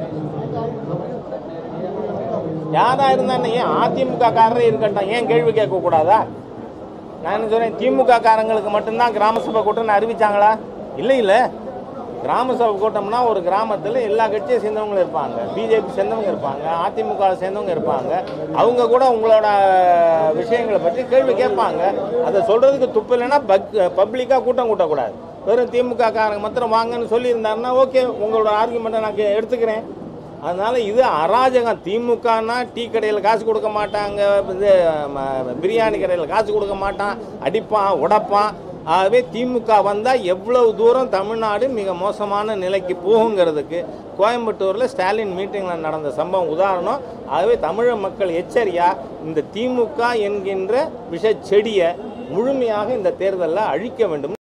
யாரா இருந்தானே ஏன் அதிமுக காரரே இருக்கட்டும் ஏன் கேள்வி கேட்க கூடாதா நான் என்ன சொல்றேன் திமுக காரங்களுக்கு மட்டும்தான் கிராம சபை கூட்டம்னு அறிவிச்சாங்களா இல்லை இல்லை கிராம சபை கூட்டம்னா ஒரு கிராமத்தில் எல்லா கட்சியை சேர்ந்தவங்க இருப்பாங்க பிஜேபி சேர்ந்தவங்க இருப்பாங்க அதிமுக சேர்ந்தவங்க இருப்பாங்க அவங்க கூட உங்களோட விஷயங்களை பற்றி கேள்வி கேட்பாங்க அதை சொல்கிறதுக்கு துப்பு இல்லைன்னா பக் பப்ளிக்காக கூட்டம் கூட்டக்கூடாது வெறும் திமுக காரங்க மாத்திரம் வாங்கன்னு சொல்லியிருந்தாருன்னா ஓகே உங்களோட ஆர்குமெண்ட்டை நான் கே- எடுத்துக்கிறேன் அதனால இது அராஜகம் திமுகனா டீ கடையில் காசு கொடுக்க மாட்டாங்க இது ம- பிரியாணி கடையில் காசு கொடுக்க மாட்டான் அடிப்பான் உடைப்பான் ஆகவே திமுக வந்தால் எவ்வளவு தூரம் தமிழ்நாடு மிக மோசமான நிலைக்கு போகுங்கிறதுக்கு கோயம்புத்தூரில் ஸ்டாலின் மீட்டிங்கில் நடந்த சம்பவம் உதாரணம் ஆகவே தமிழக மக்கள் எச்சரியா இந்த திமுக என்கின்ற விஷ செடியை முழுமையாக இந்த தேர்தலில் அழிக்க வேண்டும்